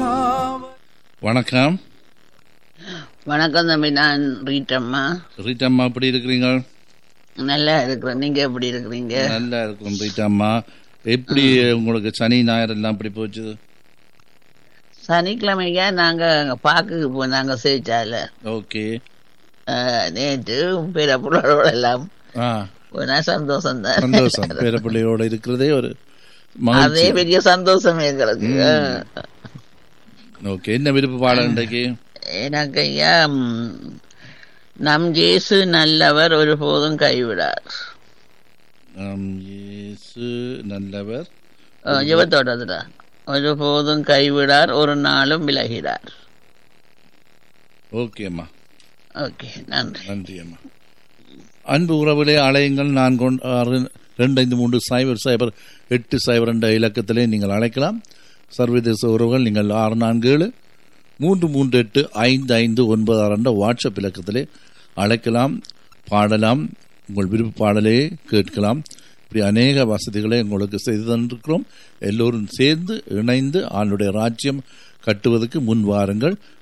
காவல் வணக்கம் வணக்கம் தம்பி நான் ரீட்டம்மா ரீட்டாம்மா எப்படி இருக்கிறீங்க நல்லா இருக்கிறேன் நீங்க எப்படி இருக்கிறீங்க நல்லா இருக்கும் ரீட்டாம்மா எப்படி உங்களுக்கு சனி ஞாயிறு எல்லாம் எப்படி போச்சு சனிக்கிழமையா நாங்க அங்க பாக்குக்கு போனாங்க சேச்சால ஓகே நேற்று பிற பிள்ளைகளோட எல்லாம் ஆ போனா சந்தோஷம் தான் சந்தோஷம் பேரப்பிள்ளையோட இருக்கிறதே ஒரு அதே மகிழ்ச்சி பெரிய சந்தோஷம் எங்களுக்கு ஓகே என்ன விருப்ப பாடம் இன்றைக்கு எனக்கு ஐயா ம், நம் ஜேசு நல்லவர் ஒருபோதும் கைவிடார் ஆம், இயேசு நல்லவர் ஜீவத்தோட்டத்துல ஒருபோதும் கைவிடார் ஒரு நாளும் விலகிறார் ஓகே அம்மா ஓகே நன்றி நன்றி அம்மா அன்பு உறவுகளே அலையுங்கள் நான் கொண்டு ஆறு ரெண்டு ஐந்து மூன்று சைபர் சைபர் எட்டு சைபர் என்ற இலக்கத்திலே நீங்கள் அழைக்கலாம் சர்வதேச உறவுகள் நீங்கள் ஆறு நான்கு ஏழு மூன்று மூன்று எட்டு ஐந்து ஐந்து ஒன்பது ஆறு என்ற வாட்ஸ்அப் இலக்கத்திலே அழைக்கலாம் பாடலாம் உங்கள் விருப்ப பாடலே கேட்கலாம் இப்படி அநேக வசதிகளை உங்களுக்கு செய்து தந்திருக்கிறோம் எல்லோரும் சேர்ந்து இணைந்து ஆளுடைய ராஜ்யம் கட்டுவதற்கு முன் வாருங்கள்